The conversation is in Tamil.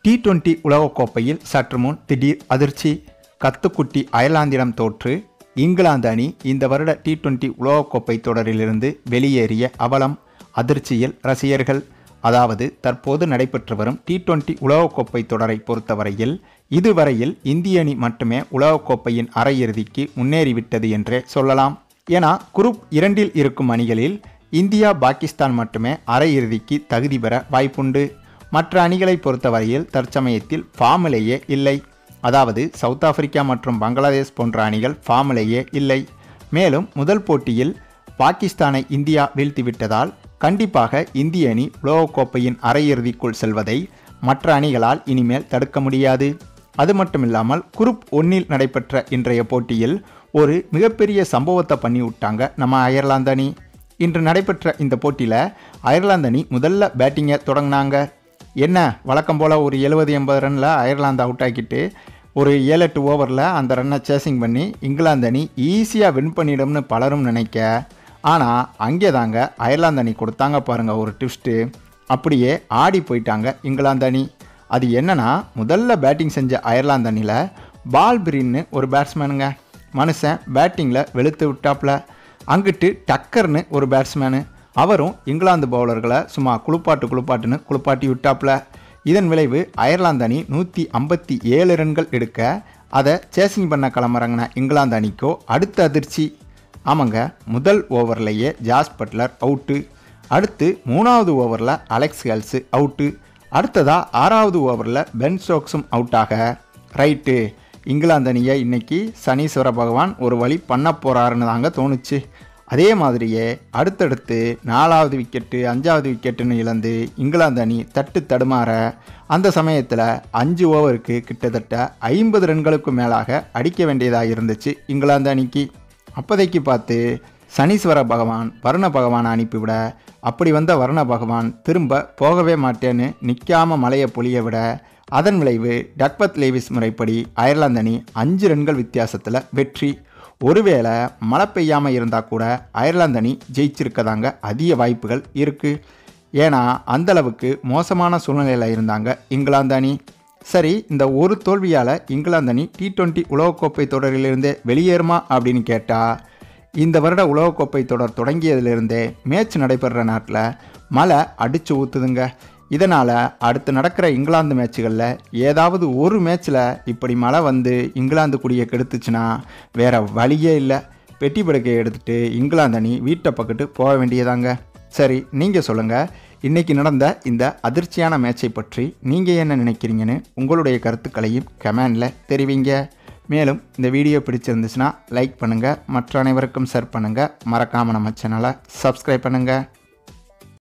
டி டுவெண்டி உலகக்கோப்பையில் சற்று முன் திடீர் அதிர்ச்சி கத்துக்குட்டி அயர்லாந்திடம் தோற்று இங்கிலாந்து அணி இந்த வருட டி டுவெண்டி உலகக்கோப்பை தொடரிலிருந்து வெளியேறிய அவலம் அதிர்ச்சியில் ரசிகர்கள் அதாவது தற்போது நடைபெற்று வரும் டி டுவெண்டி உலகக்கோப்பை தொடரை பொறுத்தவரையில் இதுவரையில் இந்திய அணி மட்டுமே உலகக்கோப்பையின் அரையிறுதிக்கு முன்னேறிவிட்டது என்றே சொல்லலாம் ஏன்னா குரூப் இரண்டில் இருக்கும் அணிகளில் இந்தியா பாகிஸ்தான் மட்டுமே அரையிறுதிக்கு தகுதி பெற வாய்ப்புண்டு மற்ற அணிகளை பொறுத்தவரையில் தற்சமயத்தில் ஃபார்மிலேயே இல்லை அதாவது சவுத் ஆப்பிரிக்கா மற்றும் பங்களாதேஷ் போன்ற அணிகள் ஃபார்மிலேயே இல்லை மேலும் முதல் போட்டியில் பாகிஸ்தானை இந்தியா வீழ்த்திவிட்டதால் கண்டிப்பாக இந்திய அணி உலகக்கோப்பையின் அரையிறுதிக்குள் செல்வதை மற்ற அணிகளால் இனிமேல் தடுக்க முடியாது அது மட்டுமில்லாமல் குரூப் ஒன்னில் நடைபெற்ற இன்றைய போட்டியில் ஒரு மிகப்பெரிய சம்பவத்தை பண்ணி விட்டாங்க நம்ம அயர்லாந்து அணி இன்று நடைபெற்ற இந்த போட்டியில் அயர்லாந்து அணி முதல்ல பேட்டிங்கை தொடங்கினாங்க என்ன வழக்கம் போல் ஒரு எழுபது எண்பது ரனில் அயர்லாந்து அவுட் ஆக்கிட்டு ஒரு ஏழு எட்டு ஓவரில் அந்த ரன்னை சேசிங் பண்ணி இங்கிலாந்து அணி ஈஸியாக வின் பண்ணிடும்னு பலரும் நினைக்க ஆனால் அங்கே தாங்க அயர்லாந்து அணி கொடுத்தாங்க பாருங்கள் ஒரு ட்விஸ்ட்டு அப்படியே ஆடி போயிட்டாங்க இங்கிலாந்து அணி அது என்னன்னா முதல்ல பேட்டிங் செஞ்ச அயர்லாந்து அணியில் பால் பிரின்னு ஒரு பேட்ஸ்மேனுங்க மனுஷன் பேட்டிங்கில் வெளுத்து விட்டாப்புல அங்கிட்டு டக்கர்னு ஒரு பேட்ஸ்மேனு அவரும் இங்கிலாந்து பவுலர்களை சும்மா குளிப்பாட்டு குளிப்பாட்டுன்னு குளிப்பாட்டி விட்டாப்புல இதன் விளைவு அயர்லாந்து அணி நூற்றி ஐம்பத்தி ஏழு ரன்கள் எடுக்க அதை சேசிங் பண்ண கிளம்புறாங்கன இங்கிலாந்து அணிக்கோ அடுத்த அதிர்ச்சி ஆமாங்க முதல் ஓவர்லேயே ஜாஸ் பட்லர் அவுட்டு அடுத்து மூணாவது ஓவரில் அலெக்ஸ் ஹெல்ஸு அவுட்டு அடுத்ததாக ஆறாவது ஓவரில் பென் ஸ்டோக்ஸும் அவுட் ஆக ரைட்டு இங்கிலாந்து அணியை இன்னைக்கு சனீஸ்வர பகவான் ஒரு வழி பண்ண போகிறாருன்னு தாங்க தோணுச்சு அதே மாதிரியே அடுத்தடுத்து நாலாவது விக்கெட்டு அஞ்சாவது விக்கெட்டுன்னு இழந்து இங்கிலாந்து அணி தட்டு தடுமாற அந்த சமயத்தில் அஞ்சு ஓவருக்கு கிட்டத்தட்ட ஐம்பது ரன்களுக்கு மேலாக அடிக்க வேண்டியதாக இருந்துச்சு இங்கிலாந்து அணிக்கு அப்போதைக்கு பார்த்து சனீஸ்வர பகவான் வருண பகவானை அனுப்பிவிட அப்படி வந்த வருண பகவான் திரும்ப போகவே மாட்டேன்னு நிற்காம மலையை பொழிய விட அதன் விளைவு டக்பத் லேவிஸ் முறைப்படி அயர்லாந்து அணி அஞ்சு ரன்கள் வித்தியாசத்தில் வெற்றி ஒருவேளை மழை பெய்யாமல் இருந்தால் கூட அயர்லாந்து அணி ஜெயிச்சிருக்கதாங்க அதிக வாய்ப்புகள் இருக்குது ஏன்னா அந்தளவுக்கு மோசமான சூழ்நிலையில் இருந்தாங்க இங்கிலாந்து அணி சரி இந்த ஒரு தோல்வியால் இங்கிலாந்து அணி டி டுவெண்ட்டி உலகக்கோப்பை தொடரிலிருந்தே வெளியேறுமா அப்படின்னு கேட்டால் இந்த வருட உலகக்கோப்பை தொடர் தொடங்கியதிலிருந்தே மேட்ச் நடைபெறுற நாட்டில் மழை அடித்து ஊற்றுதுங்க இதனால் அடுத்து நடக்கிற இங்கிலாந்து மேட்சுகளில் ஏதாவது ஒரு மேட்ச்சில் இப்படி மழை வந்து இங்கிலாந்து குடியை கெடுத்துச்சுன்னா வேற வழியே இல்லை பெட்டி படுக்கையை எடுத்துகிட்டு இங்கிலாந்து அணி வீட்டை பக்கத்து போக வேண்டியதாங்க சரி நீங்கள் சொல்லுங்கள் இன்றைக்கி நடந்த இந்த அதிர்ச்சியான மேட்சை பற்றி நீங்கள் என்ன நினைக்கிறீங்கன்னு உங்களுடைய கருத்துக்களையும் கமெண்டில் தெரிவிங்க மேலும் இந்த வீடியோ பிடிச்சிருந்துச்சுன்னா லைக் பண்ணுங்கள் மற்ற அனைவருக்கும் ஷேர் பண்ணுங்கள் மறக்காமல் நம்ம சேனலை சப்ஸ்கிரைப் பண்ணுங்கள்